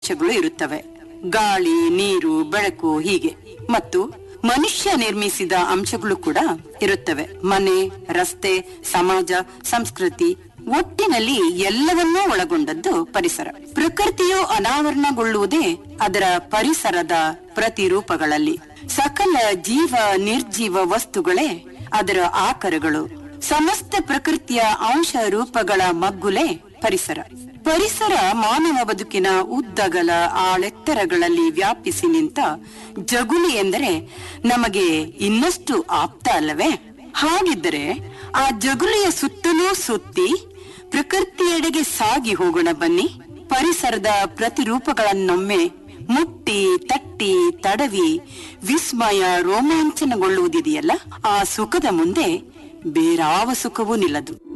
ಅಂಶಗಳು ಇರುತ್ತವೆ ಗಾಳಿ ನೀರು ಬೆಳಕು ಹೀಗೆ ಮತ್ತು ಮನುಷ್ಯ ನಿರ್ಮಿಸಿದ ಅಂಶಗಳು ಕೂಡ ಇರುತ್ತವೆ ಮನೆ ರಸ್ತೆ ಸಮಾಜ ಸಂಸ್ಕೃತಿ ಒಟ್ಟಿನಲ್ಲಿ ಎಲ್ಲವನ್ನೂ ಒಳಗೊಂಡದ್ದು ಪರಿಸರ ಪ್ರಕೃತಿಯು ಅನಾವರಣಗೊಳ್ಳುವುದೇ ಅದರ ಪರಿಸರದ ಪ್ರತಿರೂಪಗಳಲ್ಲಿ ಸಕಲ ಜೀವ ನಿರ್ಜೀವ ವಸ್ತುಗಳೇ ಅದರ ಆಕರಗಳು ಸಮಸ್ತ ಪ್ರಕೃತಿಯ ಅಂಶ ರೂಪಗಳ ಮಗ್ಗುಲೇ ಪರಿಸರ ಪರಿಸರ ಮಾನವ ಬದುಕಿನ ಉದ್ದಗಲ ಆಳೆತ್ತರಗಳಲ್ಲಿ ವ್ಯಾಪಿಸಿ ನಿಂತ ಜಗುಲಿ ಎಂದರೆ ನಮಗೆ ಇನ್ನಷ್ಟು ಆಪ್ತ ಅಲ್ಲವೇ ಹಾಗಿದ್ದರೆ ಆ ಜಗುಲಿಯ ಸುತ್ತಲೂ ಸುತ್ತಿ ಪ್ರಕೃತಿಯೆಡೆಗೆ ಸಾಗಿ ಹೋಗೋಣ ಬನ್ನಿ ಪರಿಸರದ ಪ್ರತಿರೂಪಗಳನ್ನೊಮ್ಮೆ ಮುಟ್ಟಿ ತಟ್ಟಿ ತಡವಿ ವಿಸ್ಮಯ ರೋಮಾಂಚನಗೊಳ್ಳುವುದಿದೆಯಲ್ಲ ಆ ಸುಖದ ಮುಂದೆ ಬೇರಾವ ಸುಖವೂ ನಿಲ್ಲದು